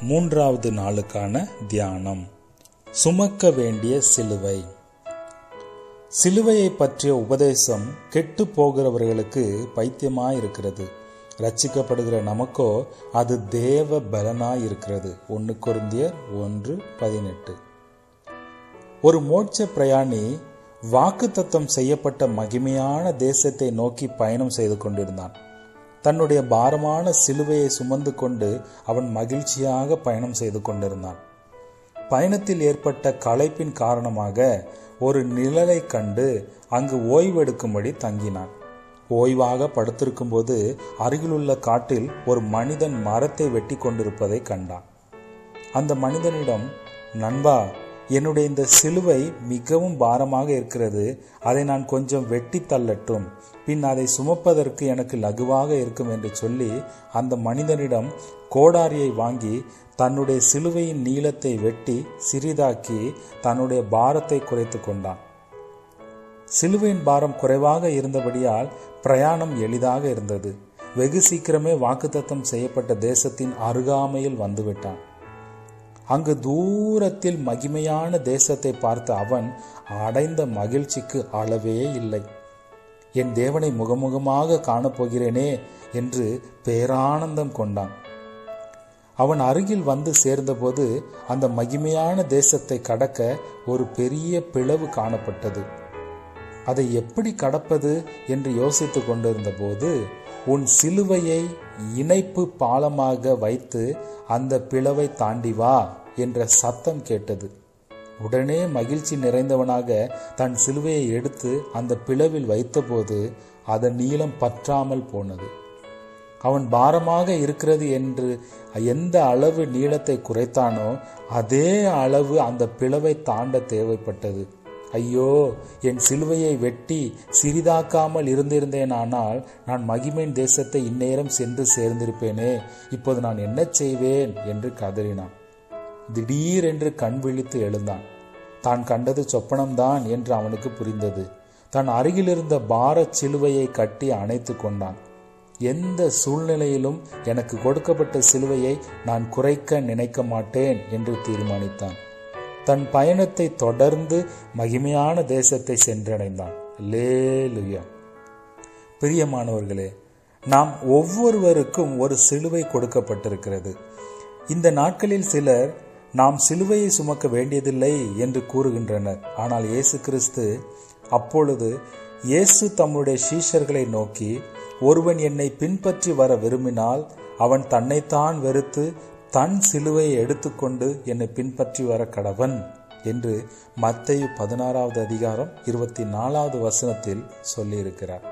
மூன்றாவது நாளுக்கான தியானம் சுமக்க வேண்டிய சிலுவை சிலுவையை பற்றிய உபதேசம் கெட்டு போகிறவர்களுக்கு பைத்தியமாய் இருக்கிறது ரட்சிக்கப்படுகிற நமக்கோ அது தேவ பலனாய் இருக்கிறது ஒன்று குருந்தியர் ஒன்று பதினெட்டு ஒரு மோட்ச பிரயாணி வாக்குத்தத்தம் செய்யப்பட்ட மகிமையான தேசத்தை நோக்கி பயணம் செய்து கொண்டிருந்தான் தன்னுடைய பாரமான சிலுவையை சுமந்து கொண்டு அவன் மகிழ்ச்சியாக பயணம் செய்து கொண்டிருந்தான் பயணத்தில் ஏற்பட்ட களைப்பின் காரணமாக ஒரு நிழலை கண்டு அங்கு ஓய்வெடுக்கும்படி தங்கினான் ஓய்வாக படுத்திருக்கும்போது அருகிலுள்ள காட்டில் ஒரு மனிதன் மரத்தை வெட்டி கொண்டிருப்பதை கண்டான் அந்த மனிதனிடம் நண்பா என்னுடைய இந்த சிலுவை மிகவும் பாரமாக இருக்கிறது அதை நான் கொஞ்சம் வெட்டி தள்ளட்டும் பின் அதை சுமப்பதற்கு எனக்கு லகுவாக இருக்கும் என்று சொல்லி அந்த மனிதனிடம் கோடாரியை வாங்கி தன்னுடைய சிலுவையின் நீளத்தை வெட்டி சிறிதாக்கி தன்னுடைய பாரத்தை குறைத்து கொண்டான் சிலுவையின் பாரம் குறைவாக இருந்தபடியால் பிரயாணம் எளிதாக இருந்தது வெகு சீக்கிரமே வாக்குத்தத்தம் செய்யப்பட்ட தேசத்தின் அருகாமையில் வந்துவிட்டான் அங்கு தூரத்தில் மகிமையான தேசத்தை பார்த்த அவன் அடைந்த மகிழ்ச்சிக்கு அளவே இல்லை என் தேவனை முகமுகமாக காணப்போகிறேனே என்று பேரானந்தம் கொண்டான் அவன் அருகில் வந்து சேர்ந்தபோது அந்த மகிமையான தேசத்தை கடக்க ஒரு பெரிய பிளவு காணப்பட்டது அதை எப்படி கடப்பது என்று யோசித்துக் கொண்டிருந்த போது உன் சிலுவையை இணைப்பு பாலமாக வைத்து அந்த பிளவை தாண்டி வா என்ற சத்தம் கேட்டது உடனே மகிழ்ச்சி நிறைந்தவனாக தன் சிலுவையை எடுத்து அந்த பிளவில் வைத்தபோது அதன் நீளம் பற்றாமல் போனது அவன் பாரமாக இருக்கிறது என்று எந்த அளவு நீளத்தை குறைத்தானோ அதே அளவு அந்த பிளவை தாண்ட தேவைப்பட்டது ஐயோ என் சிலுவையை வெட்டி சிறிதாக்காமல் இருந்திருந்தேனானால் நான் மகிமையின் தேசத்தை இந்நேரம் சென்று சேர்ந்திருப்பேனே இப்போது நான் என்ன செய்வேன் என்று கதறினான் திடீரென்று கண் விழித்து எழுந்தான் தான் கண்டது சொப்பனம்தான் என்று அவனுக்கு புரிந்தது தன் அருகிலிருந்த பாரச் சிலுவையை கட்டி அணைத்து கொண்டான் எந்த சூழ்நிலையிலும் எனக்கு கொடுக்கப்பட்ட சிலுவையை நான் குறைக்க நினைக்க மாட்டேன் என்று தீர்மானித்தான் தன் பயணத்தை தொடர்ந்து மகிமையான தேசத்தை சென்றடைந்தான் லேலுயா பிரியமானவர்களே நாம் ஒவ்வொருவருக்கும் ஒரு சிலுவை கொடுக்கப்பட்டிருக்கிறது இந்த நாட்களில் சிலர் நாம் சிலுவையை சுமக்க வேண்டியதில்லை என்று கூறுகின்றனர் ஆனால் இயேசு கிறிஸ்து அப்பொழுது இயேசு தம்முடைய சீஷர்களை நோக்கி ஒருவன் என்னை பின்பற்றி வர விரும்பினால் அவன் தன்னைத்தான் வெறுத்து தன் சிலுவையை எடுத்துக்கொண்டு என்னை பின்பற்றி வர கடவன் என்று மத்தையு பதினாறாவது அதிகாரம் இருபத்தி நாலாவது வசனத்தில் சொல்லியிருக்கிறார்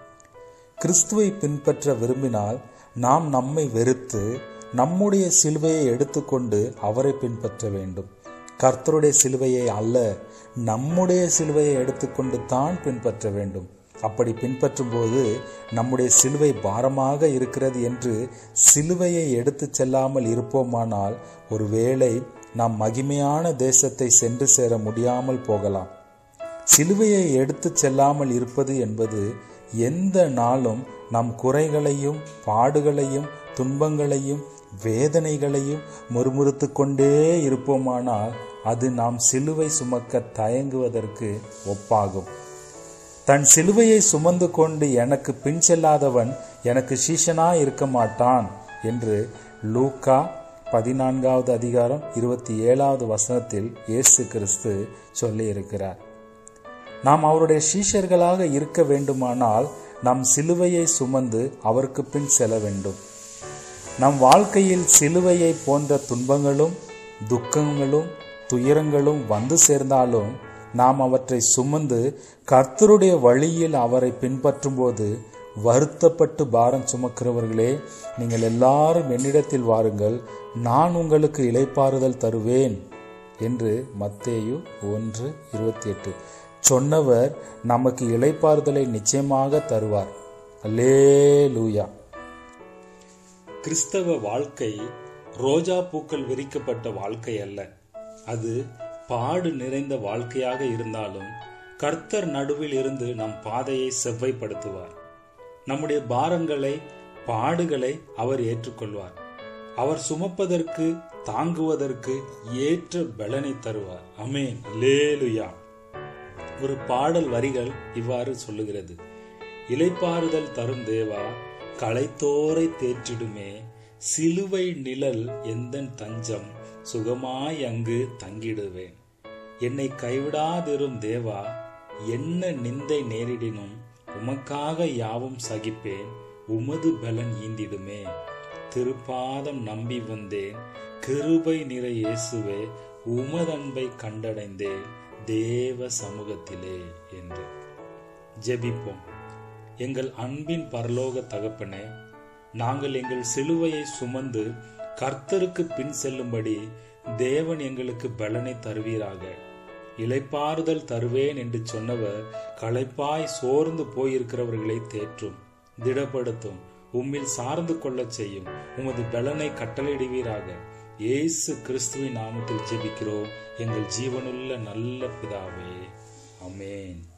கிறிஸ்துவை பின்பற்ற விரும்பினால் நாம் நம்மை வெறுத்து நம்முடைய சிலுவையை எடுத்துக்கொண்டு அவரை பின்பற்ற வேண்டும் கர்த்தருடைய சிலுவையை அல்ல நம்முடைய சிலுவையை எடுத்துக்கொண்டு தான் பின்பற்ற வேண்டும் அப்படி பின்பற்றும் போது நம்முடைய சிலுவை பாரமாக இருக்கிறது என்று சிலுவையை எடுத்து செல்லாமல் இருப்போமானால் ஒருவேளை நாம் மகிமையான தேசத்தை சென்று சேர முடியாமல் போகலாம் சிலுவையை எடுத்து செல்லாமல் இருப்பது என்பது எந்த நாளும் நம் குறைகளையும் பாடுகளையும் துன்பங்களையும் வேதனைகளையும் முறுமுறுத்து கொண்டே இருப்போமானால் அது நாம் சிலுவை சுமக்க தயங்குவதற்கு ஒப்பாகும் தன் சிலுவையை சுமந்து கொண்டு எனக்கு பின் செல்லாதவன் எனக்கு சீஷனா இருக்க மாட்டான் என்று லூக்கா பதினான்காவது அதிகாரம் இருபத்தி ஏழாவது வசனத்தில் இயேசு கிறிஸ்து சொல்லியிருக்கிறார் நாம் அவருடைய சீஷர்களாக இருக்க வேண்டுமானால் நம் சிலுவையை சுமந்து அவருக்கு பின் செல்ல வேண்டும் நம் வாழ்க்கையில் சிலுவையை போன்ற துன்பங்களும் துக்கங்களும் துயரங்களும் வந்து சேர்ந்தாலும் நாம் அவற்றை சுமந்து கர்த்தருடைய வழியில் அவரை பின்பற்றும் போது வருத்தப்பட்டு பாரம் சுமக்கிறவர்களே நீங்கள் எல்லாரும் என்னிடத்தில் வாருங்கள் நான் உங்களுக்கு இலைப்பாறுதல் தருவேன் என்று மத்தேயு ஒன்று இருபத்தி எட்டு சொன்னவர் நமக்கு இலைப்பாறுதலை நிச்சயமாக தருவார் அல்லே லூயா கிறிஸ்தவ வாழ்க்கை ரோஜா பூக்கள் விரிக்கப்பட்ட வாழ்க்கை அல்ல அது பாடு நிறைந்த வாழ்க்கையாக இருந்தாலும் கர்த்தர் நடுவில் இருந்து நம் பாதையை செவ்வைப்படுத்துவார் நம்முடைய பாரங்களை பாடுகளை அவர் ஏற்றுக்கொள்வார் அவர் சுமப்பதற்கு தாங்குவதற்கு ஏற்ற பலனை தருவார் அமேன் லேலுயா ஒரு பாடல் வரிகள் இவ்வாறு சொல்லுகிறது இலைப்பாறுதல் தரும் தேவா களைத்தோரை தேற்றிடுமே சிலுவை நிழல் எந்தன் தஞ்சம் சுகமாய் அங்கு தங்கிடுவேன் என்னை கைவிடாதிரும் தேவா என்ன நிந்தை நேரிடினும் உமக்காக யாவும் சகிப்பேன் உமது பலன் ஈந்திடுமே திருப்பாதம் நம்பி வந்தேன் கிருபை நிற இயேசுவே உமதன்பை கண்டடைந்தேன் தேவ சமூகத்திலே என்று ஜெபிப்போம் எங்கள் அன்பின் பரலோக தகப்பனே நாங்கள் எங்கள் சிலுவையை சுமந்து கர்த்தருக்கு பின் செல்லும்படி தேவன் எங்களுக்கு பலனை தருவீராக இலைப்பாறுதல் தருவேன் என்று சொன்னவர் களைப்பாய் சோர்ந்து போயிருக்கிறவர்களை தேற்றும் திடப்படுத்தும் உம்மில் சார்ந்து கொள்ளச் செய்யும் உமது பலனை கட்டளையிடுவீராக இயேசு கிறிஸ்துவின் நாமத்தில் ஜெபிக்கிறோம் எங்கள் ஜீவனுள்ள நல்ல பிதாவே அமேன்